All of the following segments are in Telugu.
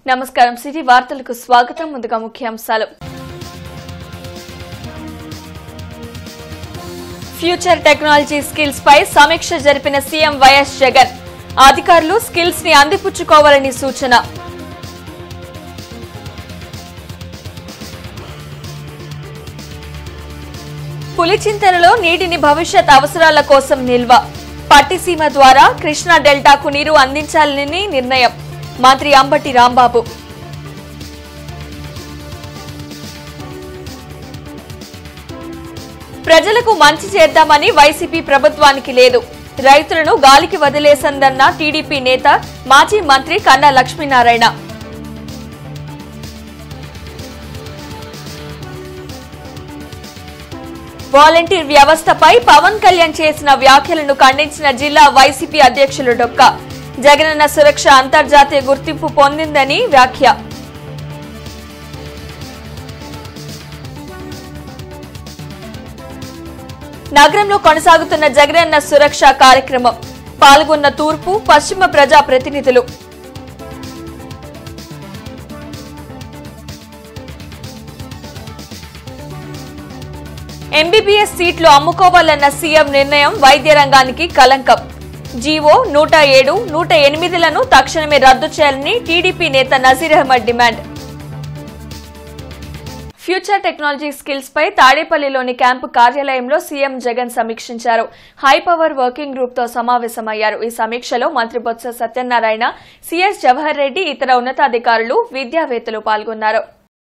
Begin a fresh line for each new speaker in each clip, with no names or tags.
నమస్కారం సిటీ వార్తలకు స్వాగతం ముందుగా ముఖ్యాంశాలు ఫ్యూచర్ టెక్నాలజీ స్కిల్స్ పై సమీక్ష జరిపిన సీఎం వైఎస్ జగన్ అధికారులు స్కిల్స్ ని అందిపుచ్చుకోవాలని సూచన పులిచింతలలో నీటిని భవిష్యత్ అవసరాల కోసం నిల్వ పట్టిసీమ ద్వారా కృష్ణా డెల్టాకు నీరు అందించాలని నిర్ణయం మంత్రి అంబటి రాంబాబు ప్రజలకు మంచి చేద్దామని వైసీపీ ప్రభుత్వానికి లేదు రైతులను గాలికి వదిలేసిందన్న టీడీపీ నేత మాజీ మంత్రి కన్నా లక్ష్మీనారాయణ వాలంటీర్ వ్యవస్థపై పవన్ కళ్యాణ్ చేసిన వ్యాఖ్యలను ఖండించిన జిల్లా వైసీపీ అధ్యక్షులు డొక్క జగనన్న సురక్ష అంతర్జాతీయ గుర్తింపు పొందిందని వ్యాఖ్య నగరంలో కొనసాగుతున్న జగనన్న సురక్ష కార్యక్రమం పాల్గొన్న తూర్పు పశ్చిమ ప్రజా ప్రతినిధులు ఎంబీబీఎస్ సీట్లు అమ్ముకోవాలన్న సీఎం నిర్ణయం వైద్య రంగానికి కలంకం జీవో నూట ఏడు నూట ఎనిమిదిలను తక్షణమే రద్దు చేయాలని టీడీపీ నేత Nazeer Ahmed demand future technology skills పై తాడేపల్లిలోని క్యాంపు కార్యాలయంలో సీఎం జగన్ సమీక్షించారు హై పవర్ వర్కింగ్ గ్రూప్ తో సమావేశమయ్యారు ఈ సమీక్షలో మంత్రి బొత్స సత్యనారాయణ సీఎస్ జవహర్ రెడ్డి ఇతర ఉన్నతాధికారులు విద్యావేత్తలు పాల్గొన్నారు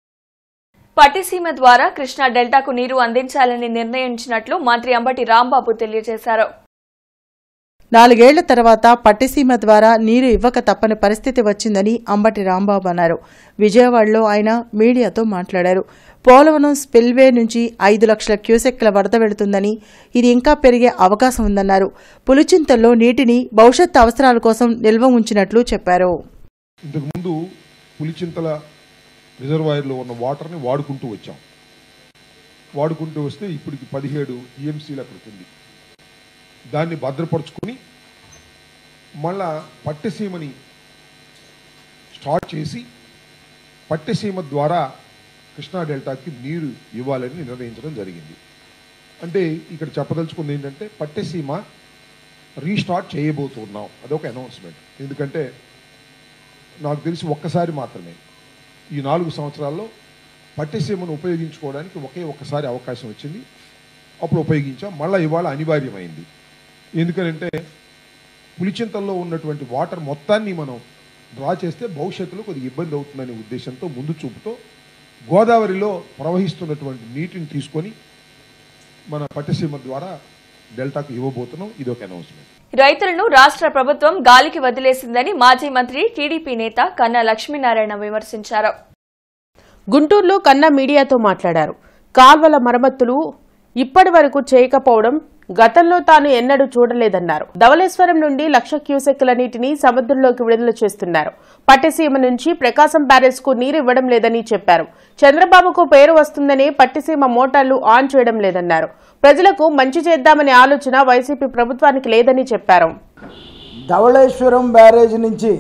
పట్టిసీమ ద్వారా కృష్ణా డెల్టాకు నీరు అందించాలని నిర్ణయించినట్లు మంత్రి అంబటి రాంబాబు తెలియజేశారు
నాలుగేళ్ల తర్వాత పట్టిసీమ ద్వారా నీరు ఇవ్వక తప్పని పరిస్థితి వచ్చిందని అంబటి రాంబాబు అన్నారు విజయవాడలో ఆయన మీడియాతో మాట్లాడారు పోలవరం స్పిల్వే నుంచి ఐదు లక్షల క్యూసెక్ల వరద వెళుతుందని ఇది ఇంకా పెరిగే అవకాశం ఉందన్నారు పులిచింతల్లో నీటిని భవిష్యత్ అవసరాల కోసం నిల్వ ఉంచినట్లు చెప్పారు
ఇంతకుముందు పులిచింతల రిజర్వాయర్లో ఉన్న వాటర్ని వాడుకుంటూ వచ్చాం వాడుకుంటూ వస్తే ఇప్పటికి పదిహేడు టీఎంసీలు అక్కడికి ఉంది దాన్ని భద్రపరుచుకొని మళ్ళా పట్టెసీమని స్టార్ట్ చేసి పట్టెసీమ ద్వారా కృష్ణా డెల్టాకి నీరు ఇవ్వాలని నిర్ణయించడం జరిగింది అంటే ఇక్కడ చెప్పదలుచుకుంది ఏంటంటే పట్టెసీమ రీస్టార్ట్ చేయబోతున్నాం అదొక అనౌన్స్మెంట్ ఎందుకంటే నాకు తెలిసి ఒక్కసారి మాత్రమే ఈ నాలుగు సంవత్సరాల్లో పట్టెసీమను ఉపయోగించుకోవడానికి ఒకే ఒక్కసారి అవకాశం వచ్చింది అప్పుడు ఉపయోగించాం మళ్ళీ ఇవాళ అనివార్యమైంది ఎందుకనంటే పులిచింతల్లో ఉన్నటువంటి వాటర్ మొత్తాన్ని మనం డ్రా చేస్తే భవిష్యత్తులో కొద్దిగా ఇబ్బంది అవుతుందనే ఉద్దేశంతో ముందు చూపుతో గోదావరిలో ప్రవహిస్తున్నటువంటి నీటిని తీసుకొని మన పట్టసీమ ద్వారా డెల్టాకు ఇవ్వబోతున్నాం ఇది ఒక అనౌన్స్మెంట్
రైతులను రాష్ట్ర ప్రభుత్వం గాలికి వదిలేసిందని మాజీ మంత్రి టీడీపీ నేత కన్నా లక్ష్మీనారాయణ విమర్శించారు
గుంటూరులో కన్నా మీడియాతో మాట్లాడారు కాల్వల మరమ్మతులు ఇప్పటి వరకు చేయకపోవడం గతంలో తాను ఎన్నడూ చూడలేదన్నారు ధవళేశ్వరం నుండి లక్ష క్యూసెక్కుల నీటిని సముద్రంలోకి విడుదల చేస్తున్నారు పట్టిసీమ నుంచి ప్రకాశం బ్యారేజ్ కు నీరు ఇవ్వడం లేదని చెప్పారు చంద్రబాబుకు పేరు వస్తుందని పట్టిసీమ మోటార్లు ఆన్ చేయడం లేదన్నారు ప్రజలకు మంచి చేద్దామనే ఆలోచన వైసీపీ ప్రభుత్వానికి లేదని చెప్పారు
ధవళేశ్వరం బ్యారేజ్ నుంచి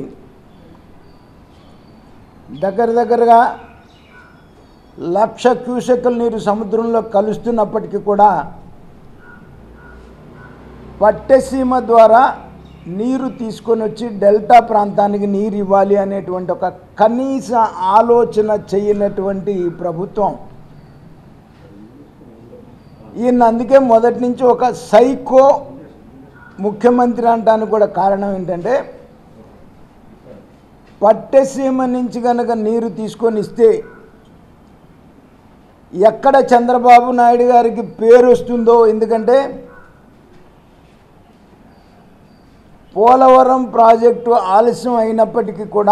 దగ్గర దగ్గరగా లక్ష క్యూసెక్కుల నీరు సముద్రంలో కలుస్తున్నప్పటికీ కూడా పట్టెసీమ ద్వారా నీరు తీసుకొని వచ్చి డెల్టా ప్రాంతానికి నీరు ఇవ్వాలి అనేటువంటి ఒక కనీస ఆలోచన చేయనటువంటి ఈ ప్రభుత్వం ఈయన అందుకే మొదటి నుంచి ఒక సైకో ముఖ్యమంత్రి అంటానికి కూడా కారణం ఏంటంటే పట్టెసీమ నుంచి కనుక నీరు తీసుకొని ఇస్తే ఎక్కడ చంద్రబాబు నాయుడు గారికి పేరు వస్తుందో ఎందుకంటే పోలవరం ప్రాజెక్టు ఆలస్యం అయినప్పటికీ కూడా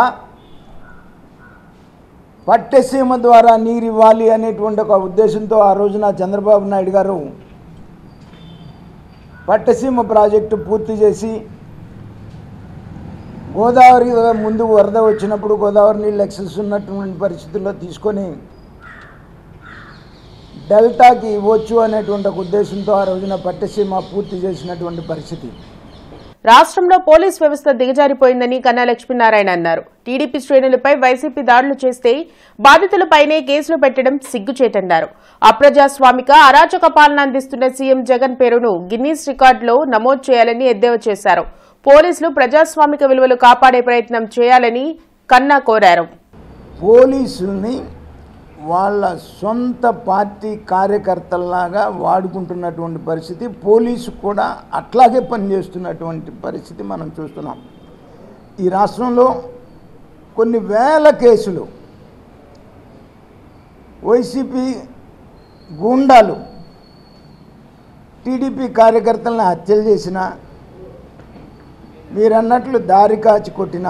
పట్టెసీమ ద్వారా నీరు ఇవ్వాలి అనేటువంటి ఒక ఉద్దేశంతో ఆ రోజున చంద్రబాబు నాయుడు గారు పట్టసీమ ప్రాజెక్టు పూర్తి చేసి గోదావరి ముందు వరద వచ్చినప్పుడు గోదావరి నీళ్ళు ఎక్సెస్ ఉన్నటువంటి పరిస్థితుల్లో తీసుకొని డెల్టాకి ఇవ్వచ్చు అనేటువంటి ఒక ఉద్దేశంతో ఆ రోజున పట్టసీమ పూర్తి చేసినటువంటి పరిస్థితి
రాష్ట్రంలో పోలీస్ వ్యవస్థ దిగజారిపోయిందని కన్నా లక్ష్మీనారాయణ అన్నారు టీడీపీ శ్రేణులపై వైసీపీ దాడులు చేస్తే బాధితులపైనే కేసులు పెట్టడం సిగ్గుచేటన్నారు అప్రజాస్వామిక అరాచక పాలన అందిస్తున్న సీఎం జగన్ పేరును గిన్నీస్ రికార్డులో నమోదు చేయాలని ఎద్దేవా చేశారు పోలీసులు ప్రజాస్వామిక విలువలు కాపాడే ప్రయత్నం చేయాలని కన్నా కోరారు
పోలీసుల్ని వాళ్ళ సొంత పార్టీ కార్యకర్తల్లాగా వాడుకుంటున్నటువంటి పరిస్థితి పోలీసు కూడా అట్లాగే పనిచేస్తున్నటువంటి పరిస్థితి మనం చూస్తున్నాం ఈ రాష్ట్రంలో కొన్ని వేల కేసులు వైసీపీ గూండాలు టీడీపీ కార్యకర్తలను హత్యలు చేసిన మీరన్నట్లు దారి కాచి కొట్టినా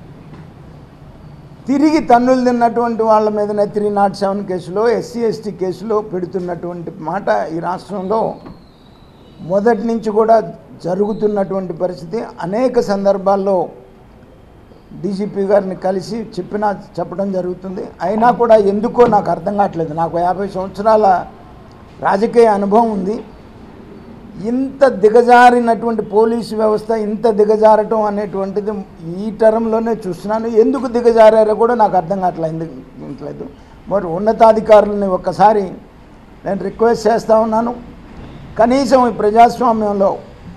తిరిగి తన్నులు తిన్నటువంటి వాళ్ళ మీదనే త్రీ నాట్ సెవెన్ కేసులో ఎస్సీ ఎస్టీ కేసులో పెడుతున్నటువంటి మాట ఈ రాష్ట్రంలో మొదటి నుంచి కూడా జరుగుతున్నటువంటి పరిస్థితి అనేక సందర్భాల్లో డీజీపీ గారిని కలిసి చెప్పినా చెప్పడం జరుగుతుంది అయినా కూడా ఎందుకో నాకు అర్థం కావట్లేదు నాకు యాభై సంవత్సరాల రాజకీయ అనుభవం ఉంది ఇంత దిగజారినటువంటి పోలీసు వ్యవస్థ ఇంత దిగజారటం అనేటువంటిది ఈ టర్మ్లోనే చూస్తున్నాను ఎందుకు దిగజారారో కూడా నాకు అర్థం కావట్లేదు ఎందుకు లేదు మరి ఉన్నతాధికారులని ఒక్కసారి నేను రిక్వెస్ట్ చేస్తూ ఉన్నాను కనీసం ఈ ప్రజాస్వామ్యంలో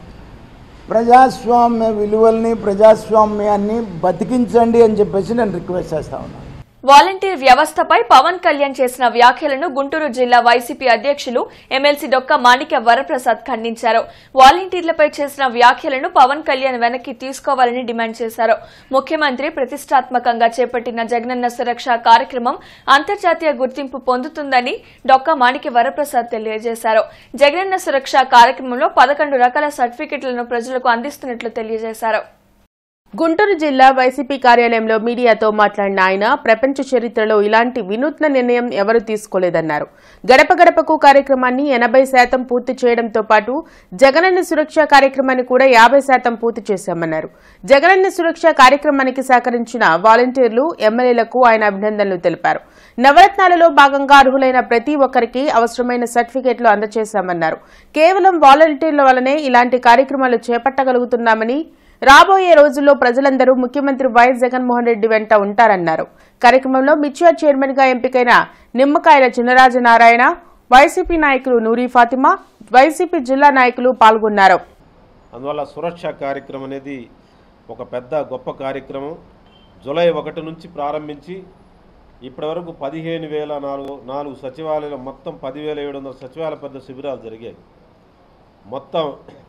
ప్రజాస్వామ్య విలువల్ని ప్రజాస్వామ్యాన్ని బతికించండి అని చెప్పేసి నేను రిక్వెస్ట్ చేస్తా ఉన్నాను
వాలంటీర్ వ్యవస్థపై పవన్ కళ్యాణ్ చేసిన వ్యాఖ్యలను గుంటూరు జిల్లా వైసీపీ అధ్యక్షులు ఎమ్మెల్సీ డొక్క మాణిక్య వరప్రసాద్ ఖండించారు వాలంటీర్లపై చేసిన వ్యాఖ్యలను పవన్ కళ్యాణ్ వెనక్కి తీసుకోవాలని డిమాండ్ చేశారు ముఖ్యమంత్రి ప్రతిష్టాత్మకంగా చేపట్టిన జగనన్న సురక్ష కార్యక్రమం అంతర్జాతీయ గుర్తింపు పొందుతుందని డొక్క మాణిక్య వరప్రసాద్ తెలియజేశారు జగనన్న సురక్ష కార్యక్రమంలో పదకొండు రకాల సర్టిఫికెట్లను ప్రజలకు అందిస్తున్నట్లు తెలియజేశారు
గుంటూరు జిల్లా వైసీపీ కార్యాలయంలో మీడియాతో మాట్లాడిన ఆయన ప్రపంచ చరిత్రలో ఇలాంటి వినూత్న నిర్ణయం ఎవరూ తీసుకోలేదన్నారు గడప గడపకు కార్యక్రమాన్ని ఎనభై శాతం పూర్తి చేయడంతో పాటు జగనన్న సురక్ష కార్యక్రమాన్ని కూడా యాభై శాతం పూర్తి చేశామన్నారు జగనన్న సురక్ష కార్యక్రమానికి సహకరించిన వాలంటీర్లు ఎమ్మెల్యేలకు ఆయన అభినందనలు తెలిపారు నవరత్నాలలో భాగంగా అర్హులైన ప్రతి ఒక్కరికి అవసరమైన సర్టిఫికెట్లు అందజేశామన్నారు కేవలం వాలంటీర్ల వల్లనే ఇలాంటి కార్యక్రమాలు చేపట్టగలుగుతున్నామని రాబోయే రోజుల్లో ప్రజలందరూ ముఖ్యమంత్రి వైఎస్ జగన్మోహన్ రెడ్డి వెంట ఉంటారన్నారు కార్యక్రమంలో మిర్చియార్ చైర్మన్ గా ఎంపికైన నిమ్మకాయల చినరాజ నారాయణ వైసీపీ నాయకులు నూరి ఫాతిమా వైసీపీ జిల్లా నాయకులు పాల్గొన్నారు
అందువల్ల సురక్ష కార్యక్రమం అనేది ఒక పెద్ద గొప్ప కార్యక్రమం జూలై ఒకటి నుంచి ప్రారంభించి ఇప్పటివరకు పదిహేను వేల నాలుగు నాలుగు సచివాలయాలు మొత్తం పదివేల ఏడు వందల సచివాలయ పెద్ద శిబిరాలు జరిగాయి మొత్తం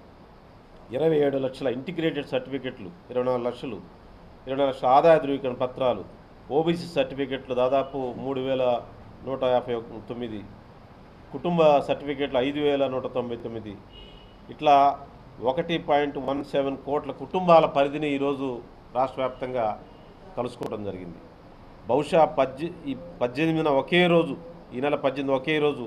ఇరవై ఏడు లక్షల ఇంటిగ్రేటెడ్ సర్టిఫికెట్లు ఇరవై నాలుగు లక్షలు ఇరవై నాలుగు లక్షల ఆదాయ ధృవీకరణ పత్రాలు ఓబీసీ సర్టిఫికెట్లు దాదాపు మూడు వేల నూట యాభై ఒక- తొమ్మిది కుటుంబ సర్టిఫికెట్లు ఐదు వేల నూట తొంభై తొమ్మిది ఇట్లా ఒకటి పాయింట్ వన్ సెవెన్ కోట్ల కుటుంబాల పరిధిని ఈరోజు రాష్ట్ర వ్యాప్తంగా కలుసుకోవడం జరిగింది బహుశా పద్దె ఈ పద్దెనిమిదిన ఒకే రోజు ఈ నెల పద్దెనిమిది ఒకే రోజు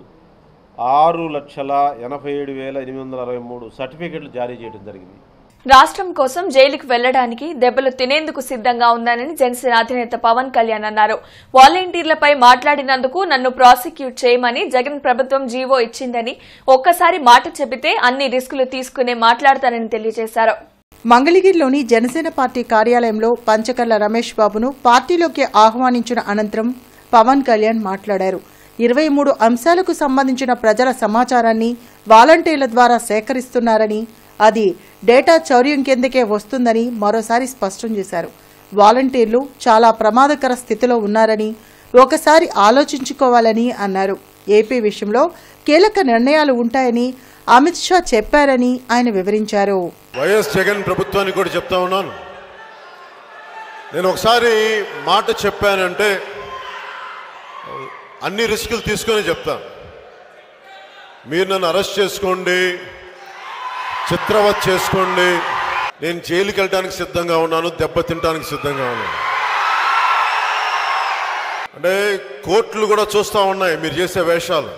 ఆరు లక్షల ఎనభై ఏడు వేల ఎనిమిది వందల అరవై మూడు సర్టిఫికెట్లు జారీ చేయడం జరిగింది
రాష్ట్రం కోసం జైలుకు వెళ్లడానికి దెబ్బలు తినేందుకు సిద్ధంగా ఉందని జనసేన అధినేత పవన్ కళ్యాణ్ అన్నారు వాలంటీర్లపై మాట్లాడినందుకు నన్ను ప్రాసిక్యూట్ చేయమని జగన్ ప్రభుత్వం జీవో ఇచ్చిందని ఒక్కసారి మాట చెబితే అన్ని రిస్కులు తీసుకునే మాట్లాడతానని తెలియజేశారు
మంగళగిరిలోని జనసేన పార్టీ కార్యాలయంలో పంచకర్ల రమేష్ బాబును పార్టీలోకి ఆహ్వానించిన అనంతరం పవన్ కళ్యాణ్ మాట్లాడారు ఇరవై మూడు అంశాలకు సంబంధించిన ప్రజల సమాచారాన్ని వాలంటీర్ల ద్వారా సేకరిస్తున్నారని అది డేటా చౌర్యం కిందకే వస్తుందని మరోసారి స్పష్టం చేశారు వాలంటీర్లు చాలా ప్రమాదకర స్థితిలో ఉన్నారని ఒకసారి ఆలోచించుకోవాలని అన్నారు ఏపీ విషయంలో కీలక నిర్ణయాలు ఉంటాయని అమిత్ షా చెప్పారని ఆయన వివరించారు
వైఎస్ జగన్ ప్రభుత్వానికి కూడా చెప్తా ఉన్నాను నేను ఒకసారి మాట చెప్పానంటే అన్ని రిస్కులు తీసుకొని చెప్తాను మీరు నన్ను అరెస్ట్ చేసుకోండి చిత్రవత్ చేసుకోండి నేను జైలుకి వెళ్ళడానికి సిద్ధంగా ఉన్నాను దెబ్బ తినడానికి సిద్ధంగా ఉన్నాను అంటే కోర్టులు కూడా చూస్తూ ఉన్నాయి మీరు చేసే వేషాలు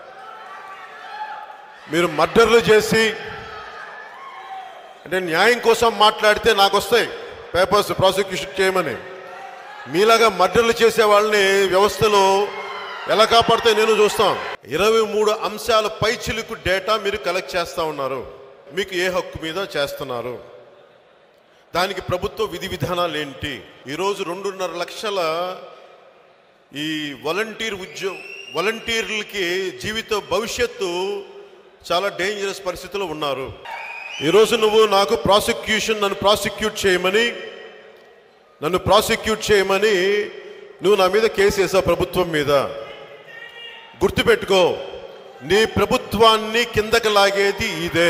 మీరు మర్డర్లు చేసి అంటే న్యాయం కోసం మాట్లాడితే నాకు వస్తాయి పేపర్స్ ప్రాసిక్యూషన్ చేయమని మీలాగా మర్డర్లు చేసే వాళ్ళని వ్యవస్థలో ఎలా కాపాడితే నేను చూస్తాం ఇరవై మూడు అంశాల పై చిలుకు డేటా మీరు కలెక్ట్ చేస్తూ ఉన్నారు మీకు ఏ హక్కు మీద చేస్తున్నారు దానికి ప్రభుత్వ విధి విధానాలు ఏంటి ఈరోజు రెండున్నర లక్షల ఈ వాలంటీర్ ఉద్యోగ వాలంటీర్లకి జీవిత భవిష్యత్తు చాలా డేంజరస్ పరిస్థితిలో ఉన్నారు ఈరోజు నువ్వు నాకు ప్రాసిక్యూషన్ నన్ను ప్రాసిక్యూట్ చేయమని నన్ను ప్రాసిక్యూట్ చేయమని నువ్వు నా మీద కేసు వేసావు ప్రభుత్వం మీద గుర్తుపెట్టుకో నీ ప్రభుత్వాన్ని కిందకి లాగేది ఇదే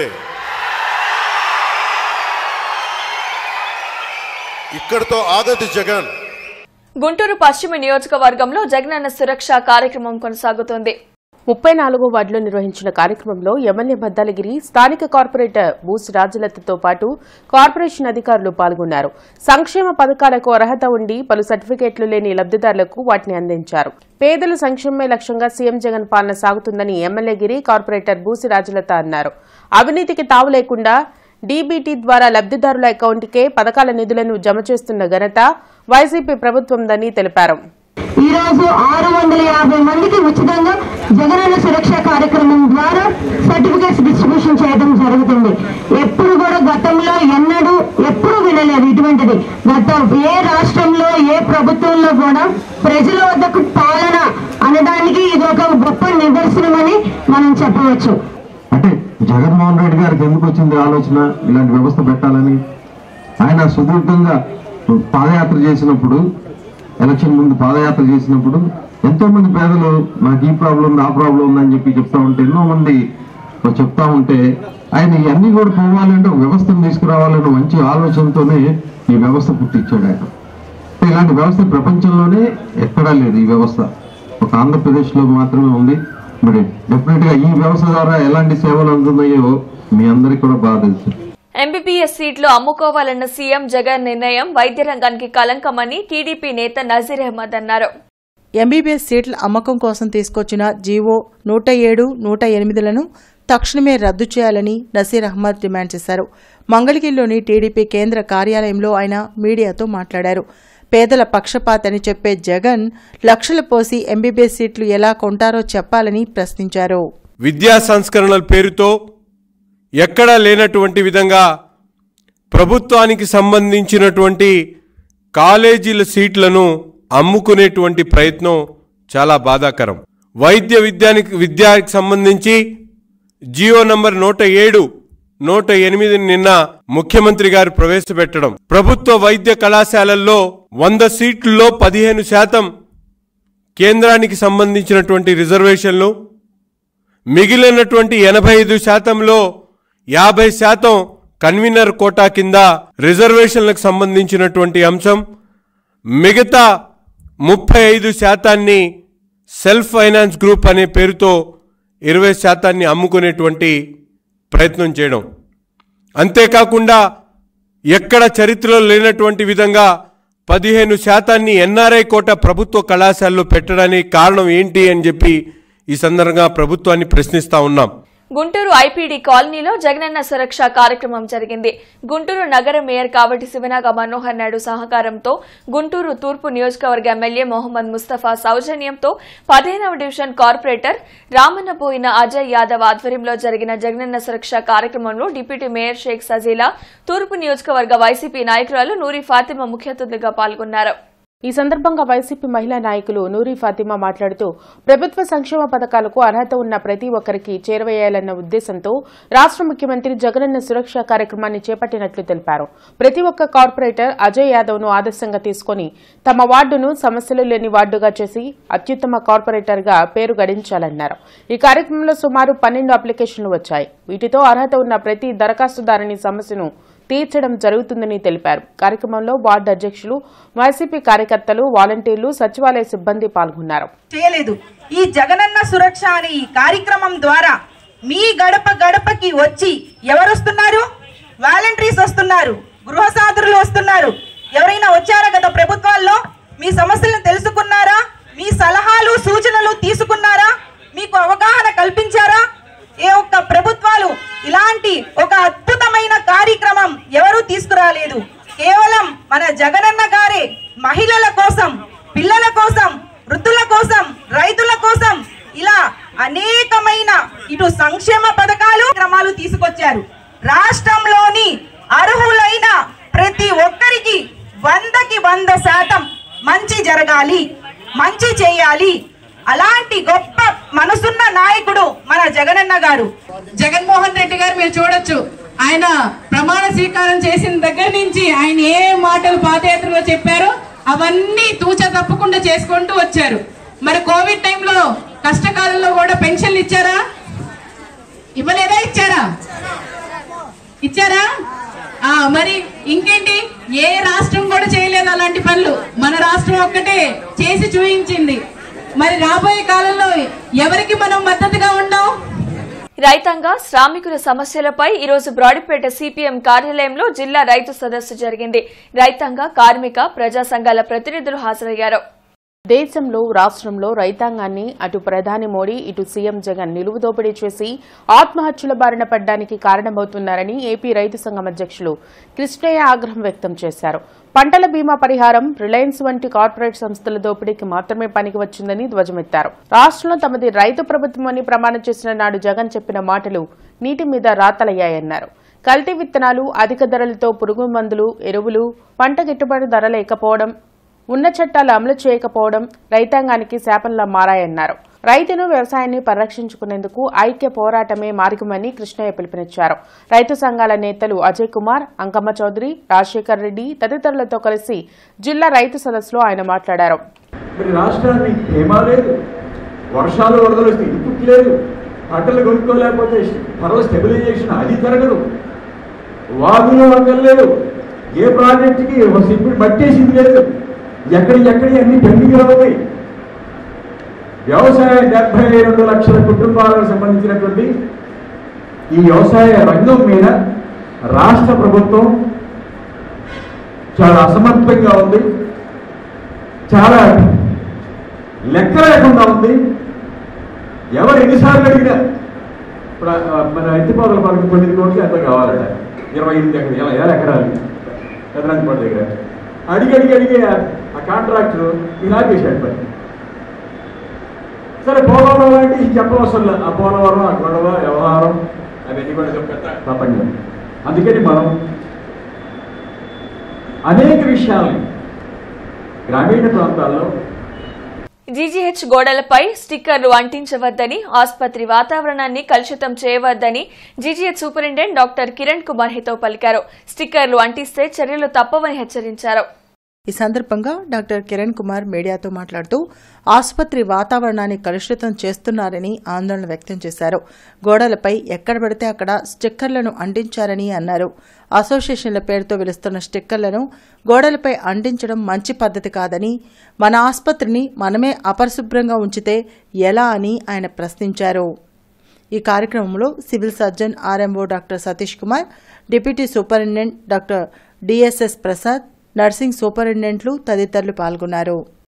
ఇక్కడితో ఆగదు జగన్
గుంటూరు పశ్చిమ నియోజకవర్గంలో జగనన్న సురక్ష కార్యక్రమం కొనసాగుతోంది
ముప్పై నాలుగో వార్డులో నిర్వహించిన కార్యక్రమంలో ఎమ్మెల్యే బద్దాలగిరి స్థానిక కార్పొరేటర్ బూసి రాజలతతో పాటు కార్పొరేషన్ అధికారులు పాల్గొన్నారు సంక్షేమ పథకాలకు అర్హత ఉండి పలు సర్టిఫికేట్లు లేని లబ్దిదారులకు వాటిని అందించారు పేదల సంక్షేమమే లక్ష్యంగా సీఎం జగన్ పాలన సాగుతుందని ఎమ్మెల్యే గిరి కార్పొరేటర్ బూసి రాజలత అన్నారు అవినీతికి తావు లేకుండా డీబీటీ ద్వారా లబ్దిదారుల అకౌంట్కే పథకాల నిధులను జమ చేస్తున్న ఘనత వైసీపీ ప్రభుత్వందని తెలిపారు
ఈ రోజు ఆరు వందల యాభై మందికి ఉచితంగా జగనన్న సురక్ష కార్యక్రమం ద్వారా సర్టిఫికేట్స్ డిస్ట్రిబ్యూషన్ చేయడం జరుగుతుంది ఎప్పుడు కూడా గతంలో ఎన్నడూ ఎప్పుడు వినలేదు ఇటువంటిది గత ఏ రాష్ట్రంలో ఏ ప్రభుత్వంలో కూడా ప్రజల వద్దకు పాలన అనడానికి ఇది ఒక గొప్ప నిదర్శనమని మనం చెప్పవచ్చు
అంటే జగన్మోహన్ రెడ్డి గారికి ఎందుకు వచ్చింది ఆలోచన ఇలాంటి వ్యవస్థ పెట్టాలని ఆయన సుదీర్ఘంగా పాదయాత్ర చేసినప్పుడు ఎలక్షన్ ముందు పాదయాత్ర చేసినప్పుడు ఎంతో మంది పేదలు నాకు ఈ ప్రాబ్లం ఉంది ఆ ప్రాబ్లం ఉందని చెప్పి చెప్తా ఉంటే ఎన్నో మంది చెప్తా ఉంటే ఆయన ఇవన్నీ కూడా పోవాలంటే ఒక వ్యవస్థను తీసుకురావాలన్న మంచి ఆలోచనతోనే ఈ వ్యవస్థ పుట్టించాడు ఆయన అంటే ఇలాంటి వ్యవస్థ ప్రపంచంలోనే ఎక్కడా లేదు ఈ వ్యవస్థ ఒక ఆంధ్రప్రదేశ్లో మాత్రమే ఉంది మరి డెఫినెట్ గా ఈ వ్యవస్థ ద్వారా ఎలాంటి సేవలు అందుతున్నాయో మీ అందరికీ కూడా బాగా తెలుసు
ఎంబీబీఎస్ సీట్లు అమ్ముకోవాలన్న సీఎం జగన్ నిర్ణయం వైద్య రంగానికి కలంకమని టీడీపీ నేత నజీర్ అహ్మద్ అన్నారు
ఎంబీబీఎస్ సీట్ల అమ్మకం కోసం తీసుకొచ్చిన జీవో నూట ఏడు నూట ఎనిమిదిలను తక్షణమే రద్దు చేయాలని నసీర్ అహ్మద్ డిమాండ్ చేశారు మంగళగిరిలోని టీడీపీ కేంద్ర కార్యాలయంలో ఆయన మీడియాతో మాట్లాడారు పేదల పక్షపాతని చెప్పే జగన్ లక్షలు పోసి ఎంబీబీఎస్ సీట్లు ఎలా కొంటారో చెప్పాలని ప్రశ్నించారు
విద్యా సంస్కరణల పేరుతో ఎక్కడా లేనటువంటి విధంగా ప్రభుత్వానికి సంబంధించినటువంటి కాలేజీల సీట్లను అమ్ముకునేటువంటి ప్రయత్నం చాలా బాధాకరం వైద్య విద్యానికి విద్యానికి సంబంధించి జియో నంబర్ నూట ఏడు నూట ఎనిమిది నిన్న ముఖ్యమంత్రి గారు ప్రవేశపెట్టడం ప్రభుత్వ వైద్య కళాశాలల్లో వంద సీట్లలో పదిహేను శాతం కేంద్రానికి సంబంధించినటువంటి రిజర్వేషన్లు మిగిలినటువంటి ఎనభై ఐదు శాతంలో యాభై శాతం కన్వీనర్ కోటా కింద రిజర్వేషన్లకు సంబంధించినటువంటి అంశం మిగతా ముప్పై ఐదు శాతాన్ని సెల్ఫ్ ఫైనాన్స్ గ్రూప్ అనే పేరుతో ఇరవై శాతాన్ని అమ్ముకునేటువంటి ప్రయత్నం చేయడం అంతేకాకుండా ఎక్కడ చరిత్రలో లేనటువంటి విధంగా పదిహేను శాతాన్ని ఎన్ఆర్ఐ కోట ప్రభుత్వ కళాశాలలో పెట్టడానికి కారణం ఏంటి అని చెప్పి ఈ సందర్భంగా ప్రభుత్వాన్ని ప్రశ్నిస్తా ఉన్నాం
గుంటూరు ఐపీడీ కాలనీలో జగనన్న సురక్ష కార్యక్రమం జరిగింది గుంటూరు నగర మేయర్ కావటి శివనాగ మనోహర్ నాయుడు సహకారంతో గుంటూరు తూర్పు నియోజకవర్గ ఎమ్మెల్యే మొహమ్మద్ ముస్తఫా సౌజన్యంతో పదిహేనవ డివిజన్ కార్పొరేటర్ రామన్నబోయిన అజయ్ యాదవ్ ఆధ్వర్యంలో జరిగిన జగనన్న సురక్ష కార్యక్రమంలో డిప్యూటీ మేయర్ షేక్ సజీలా తూర్పు నియోజకవర్గ వైసీపీ నాయకురాలు నూరి ఫాతిమా ముఖ్య అతిథిగా పాల్గొన్నారు
ఈ సందర్భంగా వైసీపీ మహిళా నాయకులు నూరి ఫాతిమా మాట్లాడుతూ ప్రభుత్వ సంక్షేమ పథకాలకు అర్హత ఉన్న ప్రతి ఒక్కరికి చేరవేయాలన్న ఉద్దేశంతో రాష్ట్ర ముఖ్యమంత్రి జగనన్న సురక్ష కార్యక్రమాన్ని చేపట్టినట్లు తెలిపారు ప్రతి ఒక్క కార్పొరేటర్ అజయ్ యాదవ్ ను ఆదర్శంగా తీసుకుని తమ వార్డును సమస్యలు లేని వార్డుగా చేసి అత్యుత్తమ కార్పొరేటర్ గా పేరు గడించాలన్నారు ఈ కార్యక్రమంలో సుమారు పన్నెండు అప్లికేషన్లు వచ్చాయి వీటితో అర్హత ఉన్న ప్రతి దరఖాస్తుదారుని సమస్యను తీర్చడం జరుగుతుందని తెలిపారు కార్యక్రమంలో వార్డు అధ్యక్షులు వైసీపీ కార్యకర్తలు వాలంటీర్లు సచివాలయ సిబ్బంది పాల్గొన్నారు
చేయలేదు ఈ జగనన్న సురక్ష అనే ఈ కార్యక్రమం ద్వారా మీ గడప గడపకి వచ్చి ఎవరు వస్తున్నారు వాలంటీర్స్ వస్తున్నారు గృహ సాధులు వస్తున్నారు ఎవరైనా వచ్చారా గత ప్రభుత్వాల్లో మీ సమస్యలను తెలుసుకున్నారా మీ సలహాలు సూచనలు తీసుకున్నారా మీకు అవగాహన కల్పించారా ఏ ఒక్క ప్రభుత్వాలు ఇలాంటి ఒక అద్భుతమైన కార్యక్రమం ఎవరూ తీసుకురాలేదు కేవలం మన జగనన్న గారే మహిళల కోసం పిల్లల కోసం వృద్ధుల కోసం రైతుల కోసం ఇలా అనేకమైన ఇటు సంక్షేమ పథకాలు క్రమాలు తీసుకొచ్చారు రాష్ట్రంలోని అర్హులైన ప్రతి ఒక్కరికి వందకి వంద శాతం మంచి జరగాలి మంచి చేయాలి అలాంటి గొప్ప మనసున్న నాయకుడు మన జగనన్న గారు
జగన్మోహన్ రెడ్డి గారు మీరు చూడొచ్చు ఆయన ప్రమాణ స్వీకారం చేసిన దగ్గర నుంచి ఆయన ఏ మాటలు పాదయాత్రలో చెప్పారో అవన్నీ తూచా తప్పకుండా చేసుకుంటూ వచ్చారు మరి కోవిడ్ టైంలో కష్టకాలంలో కూడా పెన్షన్లు ఇచ్చారా ఇవ్వలేదా ఇచ్చారా ఇచ్చారా ఆ మరి ఇంకేంటి ఏ రాష్ట్రం కూడా చేయలేదు అలాంటి పనులు మన రాష్ట్రం ఒక్కటే చేసి చూపించింది మరి రాబోయే కాలంలో ఎవరికి మనం మద్దతుగా ఉన్నాం
రైతాంగ శ్రామికుల సమస్యలపై ఈరోజు బ్రాడిపేట సిపిఎం కార్యాలయంలో జిల్లా రైతు సదస్సు జరిగింది రైతాంగ కార్మిక ప్రజా సంఘాల ప్రతినిధులు హాజరయ్యారు
దేశంలో రాష్ట్రంలో రైతాంగాన్ని అటు ప్రధాని మోడీ ఇటు సీఎం జగన్ నిలువు దోపిడీ చేసి ఆత్మహత్యల బారిన పడ్డానికి కారణమవుతున్నారని ఏపీ రైతు సంఘం అధ్యక్షులు కృష్ణయ్య ఆగ్రహం వ్యక్తం చేశారు పంటల బీమా పరిహారం రిలయన్స్ వంటి కార్పొరేట్ సంస్థల దోపిడీకి మాత్రమే పనికి వచ్చిందని ధ్వజమెత్తారు రాష్ట్రంలో తమది రైతు ప్రభుత్వం అని ప్రమాణం చేసిన నాడు జగన్ చెప్పిన మాటలు నీటి మీద రాతలయ్యాయన్నారు కల్తీ విత్తనాలు అధిక ధరలతో పురుగు మందులు ఎరువులు పంట గిట్టుబాటు ధర లేకపోవడం ఉన్న చట్టాలు అమలు చేయకపోవడం రైతాంగానికి శాపంలా మారాయన్నారు రైతును వ్యవసాయాన్ని పరిరక్షించుకునేందుకు ఐక్య పోరాటమే మార్గమని కృష్ణయ్య పిలుపునిచ్చారు రైతు సంఘాల నేతలు అజయ్ కుమార్ అంకమ్మ చౌదరి రాజశేఖర్ రెడ్డి తదితరులతో కలిసి జిల్లా రైతు సదస్సులో ఆయన మాట్లాడారు
మరి రాష్ట్రానికి బీమా లేదు వర్షాలు వరదలు వస్తే ఇన్పుట్ లేదు పంటలు కొనుక్కోలేకపోతే ధరల స్టెబిలైజేషన్ అది జరగదు వాగులు వంగలు లేదు ఏ ప్రాజెక్టుకి ఇప్పుడు మట్టేసింది లేదు ఎక్కడి ఎక్కడి అన్ని పెండింగ్లో ఉన్నాయి వ్యవసాయ డెబ్బై రెండు లక్షల కుటుంబాలకు సంబంధించినటువంటి ఈ వ్యవసాయ రంగం మీద రాష్ట్ర ప్రభుత్వం చాలా అసమర్థంగా ఉంది చాలా లెక్క లేకుండా ఉంది ఎవరు ఎన్నిసార్లు అడిగినా ఇప్పుడు ఆ, మన ఎత్తిపోతల పథకం తొమ్మిది కోట్లు ఎంత కావాలట ఇరవై ఎనిమిది ఎకరాలు ఎలా ఎలా ఎకరాలు ఎదరాంతిపాడు దగ్గర అడిగి అడిగి అడిగి ఆ- ఆ కాంట్రాక్టర్ ఇలా చేశాడు పని సరే పోలవరం లాంటి చెప్పవసరం లేదు. ఆ పోలవరం ఆ గొడవ వ్యవహారం అవన్నీ కూడా ఒక పెద్ద ప్రపంచం అందుకని మనం అనేక విషయాల్ని గ్రామీణ ప్రాంతాల్లో
జీజీహెచ్ గోడలపై స్టిక్కర్లు అంటించవద్దని ఆసుపత్రి వాతావరణాన్ని కలుషితం చేయవద్దని GGH superintendent doctor Kiran Kumar హితో పలికారు స్టిక్కర్లు అంటిస్తే చర్యలు తప్పవని హెచ్చరించారు
ఈ సందర్భంగా డాక్టర్ కిరణ్ కుమార్ మీడియాతో మాట్లాడుతూ ఆసుపత్రి వాతావరణాన్ని కలుషితం చేస్తున్నారని ఆందోళన వ్యక్తం చేశారు గోడలపై ఎక్కడ పడితే అక్కడ స్టిక్కర్లను అంటించారని అన్నారు అసోసియేషన్ల పేరుతో వెలుస్తున్న స్టిక్కర్లను గోడలపై అంటించడం మంచి పద్ధతి కాదని మన ఆసుపత్రిని మనమే అపరిశుభ్రంగా ఉంచితే ఎలా అని ఆయన ప్రశ్నించారు ఈ కార్యక్రమంలో civil surgeon RMO doctor Satish Kumar deputy superintendent doctor DSS Prasad nursing సూపరింటెండెంట్లు తదితరులు పాల్గొన్నారు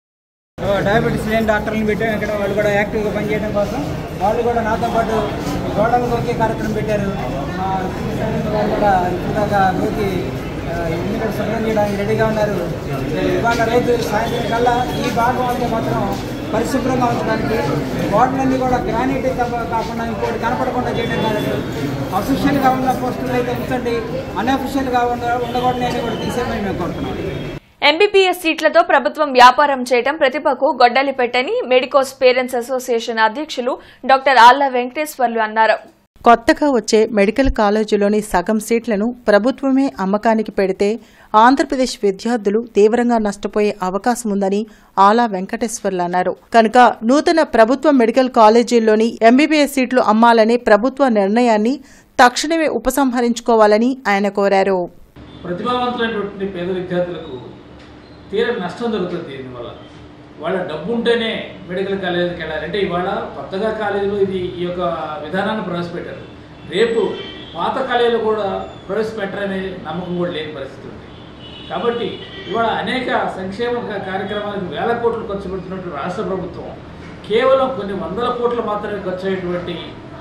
డయాబెటీస్ లేని డాక్టర్లను పెట్టాం ఇక్కడ వాళ్ళు కూడా యాక్టివ్గా పనిచేయడం కోసం వాళ్ళు కూడా నాతో పాటు గోడలు ఒకే కార్యక్రమం పెట్టారు మా సివిల్ వాళ్ళు కూడా ఇప్పటిదాకా గోకి ఇల్లు కూడా శుభ్రం చేయడానికి రెడీగా ఉన్నారు ఇవాళ రేపు సాయంత్రం కల్లా ఈ భాగం అయితే మాత్రం పరిశుభ్రంగా ఉంచడానికి గోడలన్నీ కూడా గ్రానైట్ కాకుండా ఇంకోటి కనపడకుండా చేయడం కాదు అఫీషియల్గా ఉన్న పోస్టులు అయితే ఉంచండి అన్అఫీషియల్గా ఉన్న ఉండకూడని అని కూడా తీసేయమని మేము కోరుతున్నాం
ఎంబీబీఎస్ సీట్లతో ప్రభుత్వం వ్యాపారం చేయడం ప్రతిభకు గొడ్డలి పెట్టని మెడికోస్ పేరెంట్స్ అసోసియేషన్ అధ్యక్షులు డాక్టర్ ఆళ్ల వెంకటేశ్వర్లు అన్నారు
కొత్తగా వచ్చే మెడికల్ కాలేజీలోని సగం సీట్లను ప్రభుత్వమే అమ్మకానికి పెడితే ఆంధ్రప్రదేశ్ విద్యార్థులు తీవ్రంగా నష్టపోయే అవకాశం ఉందని ఆలా వెంకటేశ్వర్లు అన్నారు కనుక నూతన ప్రభుత్వ మెడికల్ కాలేజీల్లోని ఎంబీబీఎస్ సీట్లు అమ్మాలనే ప్రభుత్వ నిర్ణయాన్ని తక్షణమే ఉపసంహరించుకోవాలని ఆయన కోరారు
ప్రతిభావంతులైనటువంటి పేద విద్యార్థులకు తీర నష్టం జరుగుతుంది దీనివల్ల వాళ్ళ డబ్బు ఉంటేనే మెడికల్ కాలేజీకి వెళ్ళాలి అంటే ఇవాళ కొత్తగా కాలేజీలో ఇది ఈ యొక్క విధానాన్ని ప్రవేశపెట్టారు రేపు పాత కాలేజీలో కూడా ప్రవేశపెట్టారనే నమ్మకం కూడా లేని పరిస్థితి ఉంది కాబట్టి ఇవాళ అనేక సంక్షేమ కా- కార్యక్రమాలకు వేల కోట్లు ఖర్చు పెడుతున్నటువంటి రాష్ట్ర ప్రభుత్వం కేవలం కొన్ని వందల కోట్లు మాత్రమే ఖర్చు అయ్యేటువంటి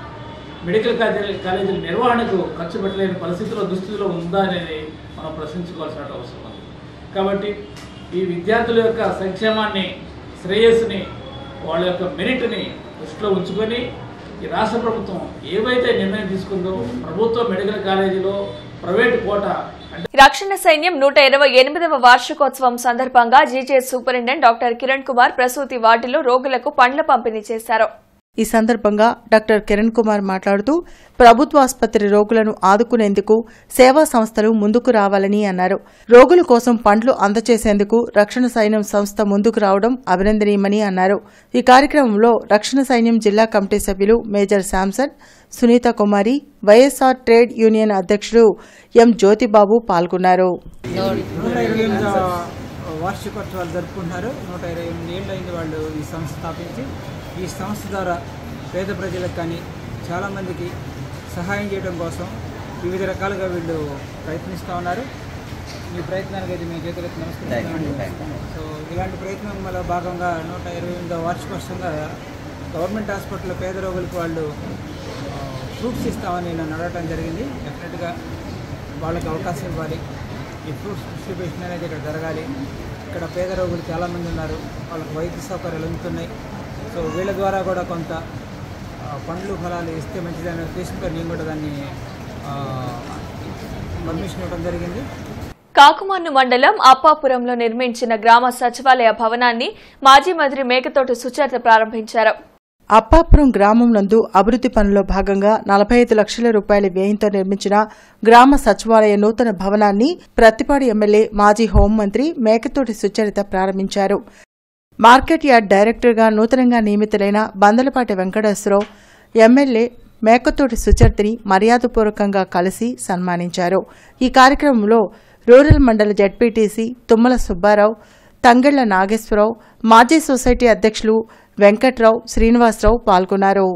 మెడికల్ కాలేజీ కాలేజీల నిర్వహణకు ఖర్చు పెట్టలేని పరిస్థితిలో దుస్థితిలో ఉందా అనేది మనం ప్రశ్నించుకోవాల్సిన అవసరం ఉంది కాబట్టి ఈ విద్యార్థుల యొక్క సంక్షేమాన్ని శ్రేయస్సుని వాళ్ళ యొక్క మెరిట్ని దృష్టిలో ఉంచుకొని ఈ రాష్ట్ర ప్రభుత్వం ఏవైతే నిర్ణయం తీసుకుందో ప్రభుత్వ మెడికల్ కాలేజీలో ప్రైవేట్ కోట
రక్షణ సైన్యం నూట ఇరవై ఎనిమిదవ వార్షికోత్సవం సందర్భంగా GGS superintendent doctor Kiran Kumar ప్రసూతి వార్డులో రోగులకు పండ్ల పంపిణీ చేశారు
ఈ సందర్భంగా డాక్టర్ కిరణ్ కుమార్ మాట్లాడుతూ ప్రభుత్వ ఆసుపత్రి రోగులను ఆదుకునేందుకు సేవా సంస్థలు ముందుకు రావాలని అన్నారు రోగుల కోసం పండ్లు అందచేసేందుకు రక్షణ సైన్యం సంస్థ ముందుకు రావడం అభినందనీయమని అన్నారు ఈ కార్యక్రమంలో రక్షణ సైన్యం జిల్లా కమిటీ సభ్యులు major Samson Sunitha Kumari YSR trade union అధ్యక్షుడు ఎం జ్యోతిబాబు పాల్గొన్నారు
నూట ఇరవై ఎనిమిది వార్షికోత్సవాలు జరుపుకుంటున్నారు నూట ఇరవై ఎనిమిది ఏళ్ళు అయింది వాళ్ళు ఈ సంస్థ స్థాపించి ఈ సంస్థ ద్వారా పేద ప్రజలకు కానీ చాలామందికి సహాయం చేయడం కోసం వివిధ రకాలుగా వీళ్ళు ప్రయత్నిస్తూ ఉన్నారు మీ ప్రయత్నానికి అయితే మేము చేతులెత్తి నమస్కరిస్తున్నామండి సో ఇలాంటి ప్రయత్నంలో భాగంగా నూట ఇరవై ఎనిమిదో వార్షికోత్సవంగా గవర్నమెంట్ హాస్పిటల్లో పేద రోగులకు వాళ్ళు ఫ్రూట్స్ ఇస్తామని నన్ను అడగటం జరిగింది డెఫినెట్గా వాళ్ళకి అవకాశం ఇవ్వాలి ఈ ఫ్రూట్స్ డిస్ట్రిబ్యూషన్ అనేది ఇక్కడ జరగాలి ఇక్కడ పేద రోగులు చాలామంది ఉన్నారు వాళ్ళకి వైద్య సౌకర్యాలు అందుతున్నాయి సో వీళ్ళ ద్వారా కూడా కొంత ఆ, పండ్లు ఫలాలు ఇస్తే మంచిదనే ఉద్దేశంతో నేను కూడా దాన్ని పర్మిషన్ ఇవ్వడం జరిగింది
కాకుమన్ను మండలం అప్పాపురంలో నిర్మించిన గ్రామ సచివాలయ భవనాన్ని మాజీ మంత్రి మేకతోటి సుచరిత ప్రారంభించారు
అప్పాపురం గ్రామం నందు అభివృద్ది పనుల్లో భాగంగా నలభై ఐదు లక్షల రూపాయల వ్యయంతో నిర్మించిన గ్రామ సచివాలయ నూతన భవనాన్ని ప్రత్తిపాడు ఎమ్మెల్యే మాజీ హోంమంత్రి మేకతోటి సుచరిత ప్రారంభించారు మార్కెట్ యార్డ్ డైరెక్టర్గా నూతనంగా నియమితులైన బందలపాటి వెంకటేశ్వరరావు ఎమ్మెల్యే మేకతోటి సుచరితని మర్యాదపూర్వకంగా కలిసి సన్మానించారు ఈ కార్యక్రమంలో రూరల్ మండల జడ్పీటీసీ తుమ్మల సుబ్బారావు తంగళ్ల నాగేశ్వరరావు మాజీ సొసైటీ అధ్యక్షులు వెంకట్రావు శ్రీనివాసరావు పాల్గొన్నారు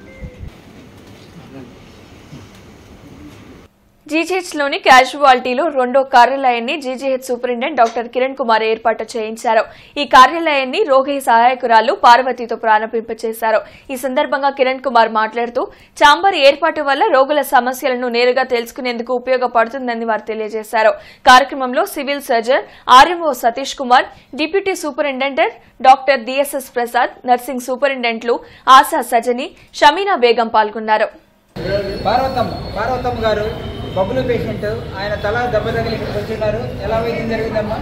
జీజీహెచ్ లోని క్యాజువాలిటీలో రెండో కార్యాలయాన్ని GGH superintendent doctor Kiran Kumar ఏర్పాటు చేయించారు ఈ కార్యాలయాన్ని రోగి సహాయకురాలు పార్వతితో ప్రారంభింపచేశారు ఈ సందర్భంగా కిరణ్ కుమార్ మాట్లాడుతూ చాంబర్ ఏర్పాటు వల్ల రోగుల సమస్యలను నేరుగా తెలుసుకునేందుకు ఉపయోగపడుతుందని వారు తెలియజేశారు కార్యక్రమంలో civil surgeon RMO Satish Kumar deputy superintendent doctor DSS Prasad nursing సూపరింటెండెంట్లు ఆశా సజని షమీనా బేగం పాల్గొన్నారు
పార్వతమ్మ పార్వతమ్మ గారు బబులు పేషెంట్ ఆయన తల దెబ్బ తగిలి ఇక్కడికి వచ్చిన్నారు ఎలా వైద్యం జరిగిందమ్మా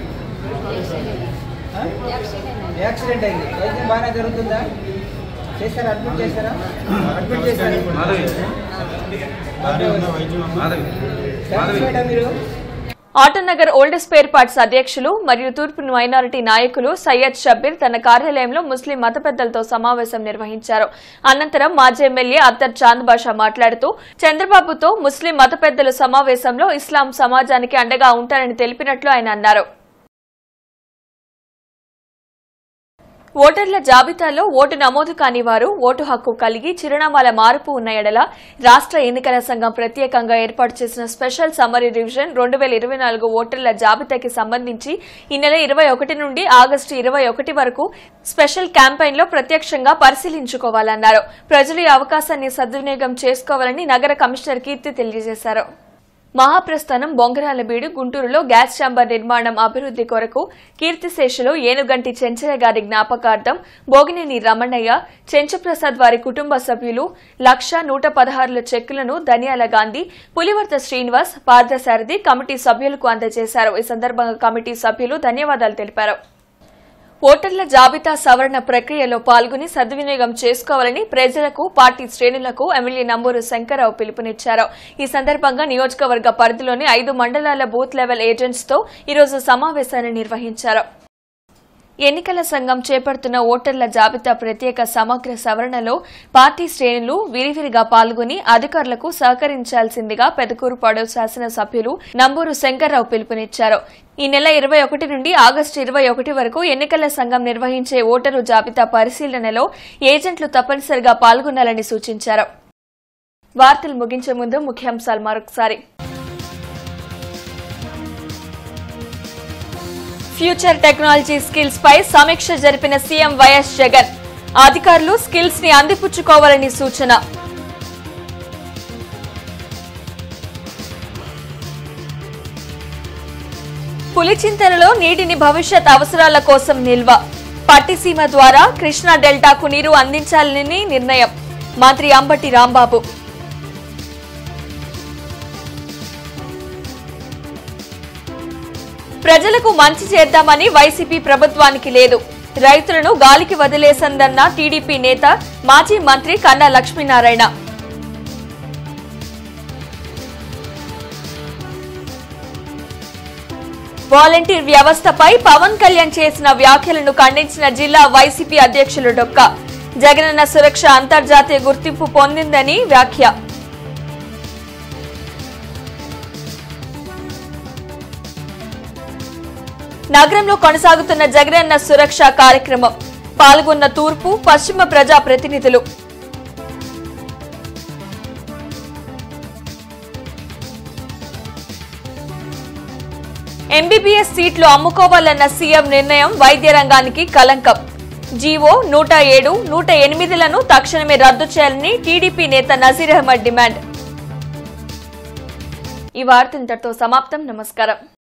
ఆ? యాక్సిడెంట్ అయింది వైద్యం బాగానే జరుగుతుందా చేశారా అడ్మిట్ చేశారా అడ్మిట్ చేశారు సాటిస్ఫైడా మీరు
ఆటోనగర్ ఓల్డ్ స్పేర్ పార్ట్స్ అధ్యక్షులు మరియు తూర్పు మైనారిటీ నాయకులు సయ్యద్ షబ్బీర్ తన కార్యాలయంలో ముస్లిం మత పెద్దలతో సమావేశం నిర్వహించారు అనంతరం మాజీ ఎమ్మెల్యే అత్తర్ చాంద్ బాషా మాట్లాడుతూ చంద్రబాబుతో ముస్లిం మత పెద్దల సమావేశంలో ఇస్లాం సమాజానికి అండగా ఉంటారని తెలిపినట్లు ఆయన అన్నారు ఓటర్ల జాబితాలో ఓటు నమోదు కాని వారు ఓటు హక్కు కలిగి చిరునామాల మార్పు ఉన్న ఎడల రాష్ట్ర ఎన్నికల సంఘం ప్రత్యేకంగా ఏర్పాటు చేసిన స్పెషల్ సమ్మరీ రివిజన్ రెండు వేల ఇరవై నాలుగు ఓటర్ల జాబితాకి సంబంధించి ఈ నెల ఇరవై ఒకటి నుండి ఆగస్టు ఇరవై ఒకటి వరకు స్పెషల్ క్యాంపెయిన్లో ప్రత్యక్షంగా పరిశీలించుకోవాలన్నారు ప్రజలు ఈ అవకాశాన్ని సద్వినియోగం చేసుకోవాలని నగర కమిషనర్ కీర్తి తెలియజేశారు మహాప్రస్థానం బొంగరాలబీడు గుంటూరులో గ్యాస్ ఛాంబర్ నిర్మాణం అభివృద్ది కొరకు కీర్తిశేషులు ఏనుగంటి చెంచయ్య గారి జ్ఞాపకార్థం భోగినేని రమణయ్య చెంచుప్రసాద్ వారి కుటుంబ సభ్యులు లక్ష నూట పదహారుల చెక్కులను ధనియాల గాంధీ పులివర్త శ్రీనివాస్ పార్థసారథి కమిటీ సభ్యులకు అందజేశారు ఈ సందర్భంగా కమిటీ సభ్యులు ధన్యవాదాలు తెలిపారు ఓటర్ల జాబితా సవరణ ప్రక్రియలో పాల్గొని సద్వినియోగం చేసుకోవాలని ప్రజలకు పార్టీ శ్రేణులకు ఎమ్మెల్యే నంబూరు శంకరరావు పిలుపునిచ్చారు ఈ సందర్భంగా నియోజకవర్గ పరిధిలోని ఐదు మండలాల బూత్ లెవెల్ ఏజెంట్స్ తో ఈరోజు సమావేశాన్ని నిర్వహించారు ఎన్నికల సంఘం చేపడుతున్న ఓటర్ల జాబితా ప్రత్యేక సమగ్ర సవరణలో పార్టీ శ్రేణులు విరివిరిగా పాల్గొని అధికారులకు సహకరించాల్సిందిగా పెదకూరుపాడు శాసనసభ్యులు నంబూరు శంకర్రావు పిలుపునిచ్చారు ఈ నెల ఇరవై ఒకటి నుండి ఆగస్టు ఇరవై ఒకటి వరకు ఎన్నికల సంఘం నిర్వహించే ఓటరు జాబితా పరిశీలనలో ఏజెంట్లు తప్పనిసరిగా పాల్గొనాలని సూచించారు వార్తలు ముగించే ముందు ముఖ్యాంశాలు మరొకసారి ఫ్యూచర్ టెక్నాలజీ స్కిల్స్ పై సమీక్ష జరిపిన సీఎం వైఎస్ జగన్ అధికారులు స్కిల్స్ ని అందిపుచ్చుకోవాలని సూచన పులిచింతలలో నీటిని భవిష్యత్ అవసరాల కోసం నిల్వ పట్టిసీమ ద్వారా కృష్ణా డెల్టాకు నీరు అందించాలని నిర్ణయం మంత్రి అంబటి రాంబాబు ప్రజలకు మంచి చేద్దామని వైసీపీ ప్రభుత్వానికి లేదు రైతులను గాలికి వదిలేసిందన్న టీడీపీ నేత మాజీ మంత్రి కన్నా లక్ష్మీనారాయణ వాలంటీర్ వ్యవస్థపై పవన్ కళ్యాణ్ చేసిన వ్యాఖ్యలను ఖండించిన జిల్లా వైసీపీ అధ్యక్షులు డొక్క జగనన్న సురక్ష అంతర్జాతీయ గుర్తింపు పొందిందని వ్యాఖ్య నగరంలో కొనసాగుతున్న జగనన్న సురక్ష కార్యక్రమం పాల్గొన్న తూర్పు పశ్చిమ ప్రజా ప్రతినిధులు ఎంబీబీఎస్ సీట్లు అమ్ముకోవాలన్న సీఎం నిర్ణయం వైద్య రంగానికి కలంకం జీవో నూట ఏడు నూట ఎనిమిదిలను తక్షణమే రద్దు చేయాలని టీడీపీ నేత నజీర్ అహ్మద్ డిమాండ్ ఈ వార్త ఇంతటితో సమాప్తం నమస్కారం